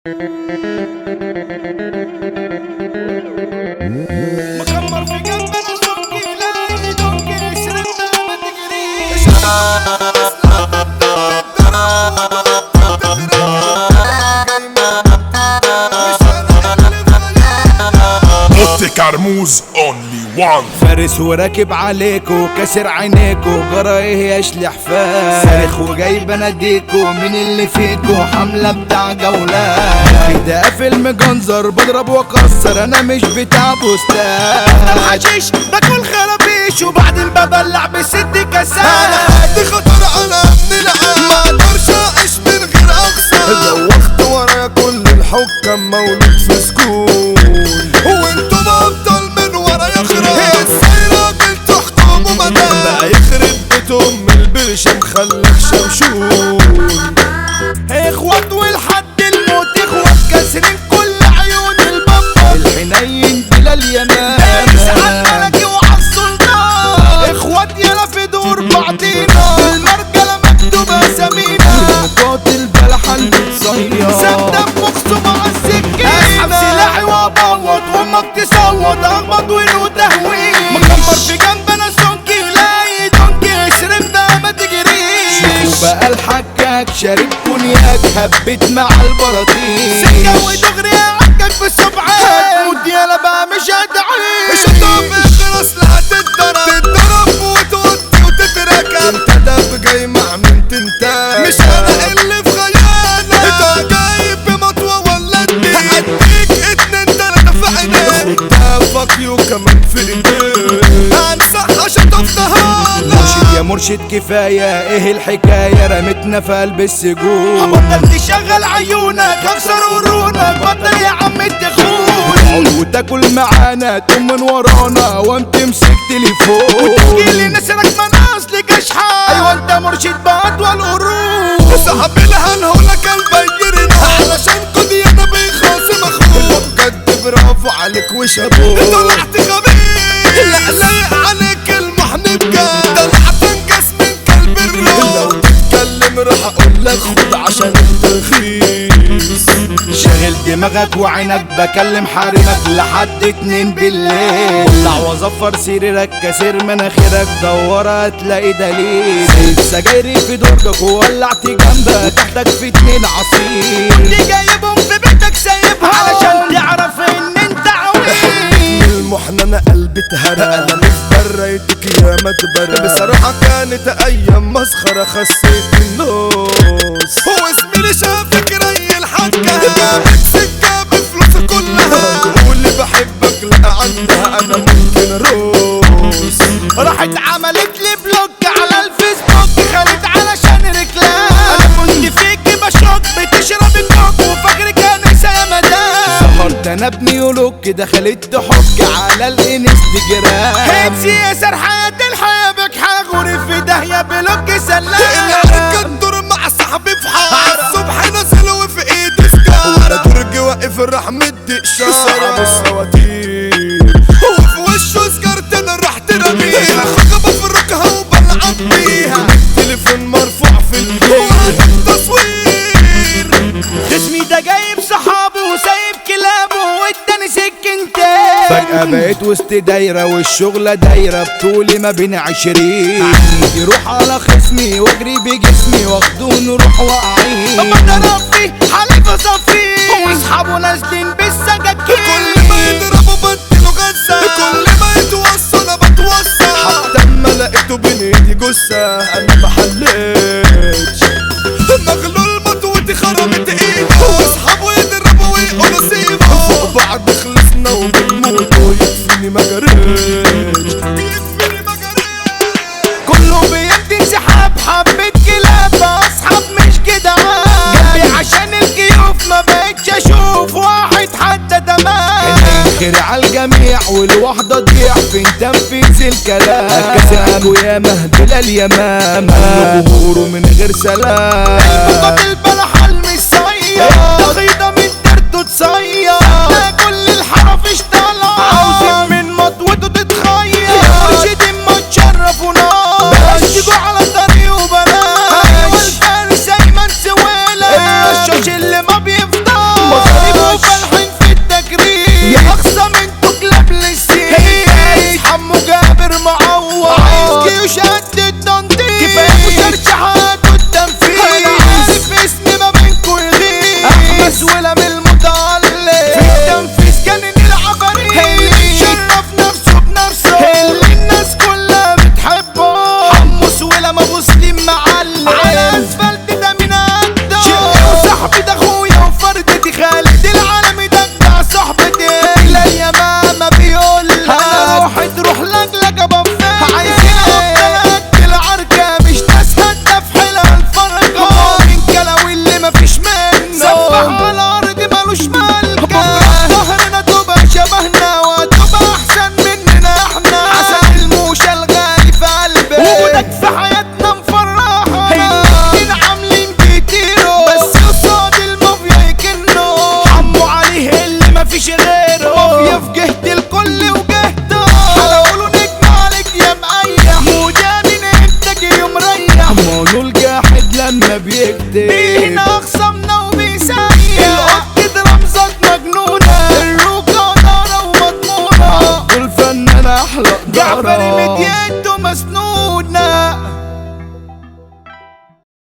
مخمر في قلبنا صبقي لا يدوك شربنا ما تقريش اوتي كرموز اونلي وان فارس وراكب عليكو كسر عينيكو جرى ايه يا شلحفاه صارخ وجاي بناديكو مين اللي فيكو حملة بتاع جولات كده قافل مجنزر بضرب واكسر انا مش بتاع بوستات الحشيش باكل خرابيش وبعدين ببلع بست انا كاسات قد خطر على ابن العام ما اقدرش اعيش من غير اقصى دوخت ورايا كل الحكام مولود في سكون وانتم ابطال من ورايا خراب ازاي راجل تحكموا مدام بقى يخرب بيت ام البرشة مخلخ شمشون اخوات والحد الموت اخوات كاسرين كل عيون البابا الحنين بلا دارس على اليمامة الملكي وعلى السلطان اخوات يلا في دور بعضينا المرجلة مكتوبة اسامينا قاتل بلحة المتصير سدم مخصوم على السكينة اسحب سلاحي وابوط وامك تصوت اغمض ولو تهويل مكمر في جنبنا سونكي لا يدونكي شربنا ما تجريش وبقى الحكاك شارب كونياك هبت مع البراطيل سكة ودغري عكك في السبعات مود يلا بقى مش هتعيش الشطاب اخر اصلها تتضرب تتضرب وتودي وتتركب انت دب جاي مع مين تنتاب مش انا اللي في خيالك انت جايب بمطوة ولا اديك هديك اتنين تلاتة في عينيك خد فاك يو كمان في ايديك هنصح عشان تفتحها مرشد يا مرشد كفاية ايه الحكاية رمتنا في قلب السجون بطل تشغل عيونك اكسر قرونك بطل يا عم الدخول وتاكل معانا تقوم من ورانا وانت تمسك تليفون تجيلي نسرك مناص لك اشحال ايوه انت مرشد باطول قرون صاحب الهن هو لك البيرنا علشان كودي انا بيخاصم اخوك بجد برافو عليك وشابوك طلعت خبيث لا لايق عليك المحن بجد طلعت انجز من كلب الروح لو تتكلم راح اقول لك خد عشان انت رخيص شاغل دماغك وعينك بكلم حارمك لحد اتنين بالليل طلع وظفر سريرك كسر مناخيرك دور هتلاقي دليل سايب سجايري في درجك وولعت جنبك تحتك في اتنين عصير اللي جايبهم في بيتك سايبها علشان تعرف ان انت عويل المحن انا قلبي اتهرى انا مش بريتك يا ما تبرى بصراحة كانت ايام مسخرة خسيت النص هو زميلي شافك ري الحكة جابت سكة بفلوس كلها تقول لي بحبك لا عندها انا ممكن اروس راحت عملت لي بلوك على الفيسبوك خلت علشان رجلان انا كنت فيك بشوك بتشرب الكوك وفاكرك انسه يا مدام سهرت انا بنيولوك دخلت تحك على الانستجرام هيبسي يا سر حياة الحياة بك حاغوري في داهية بلوك انا سلام الدور مع صاحبي في حارة الصبح نازل وفي ايدي سكار وانا درج واقف راح مدي اشارة الصواتير وفي وشه سكرت انا رحت رميها خطبة في الركهة وبلعب بيها التليفون مرفوع في الجيب تصوير جسمي ده جايب صحابه وسايب كلابه واداني سكنتين فجأة بقيت وسط دايرة والشغلة دايرة بطولي ما بين عشرين عندي روح على خصمي واجري بجسمي واخده نروح واقعين طب ده ربي حليف صفي واصحابه نازلين بالسكاكين كل ما يضربوا بديله غزة كل ما يتوصى انا بتوصى حتى اما لقيته بين ايدي جثة انا ما حليتش مغلول مطوتي خرمت ايده واصحابه يضربوا ويقولوا سيبه فوق بعض خلصنا وبنموت ويكفيني ما جريتش يكفيني ما جريتش كله بيدي انسحاب حبة كلاب اصحاب مش كده جنبي عشان الجيوف ما بقتش اشوف واحد حتى تمام خير على الجميع والوحدة تضيع في تنفيذ الكلام كسركوا يا مهدل اليمامة ظهوره من غير سلام قاتل بلا حل مش صيا تغيضة من درته تصيا ده كل الحرف اشتغل عاوزين من مطوته تتخيل مرشد ما تشرف ونار بلاش تجوا على طريق وبلاش ايوه الفارس ايمن سويلة الرشاش اللي ما بيفضل الحضارة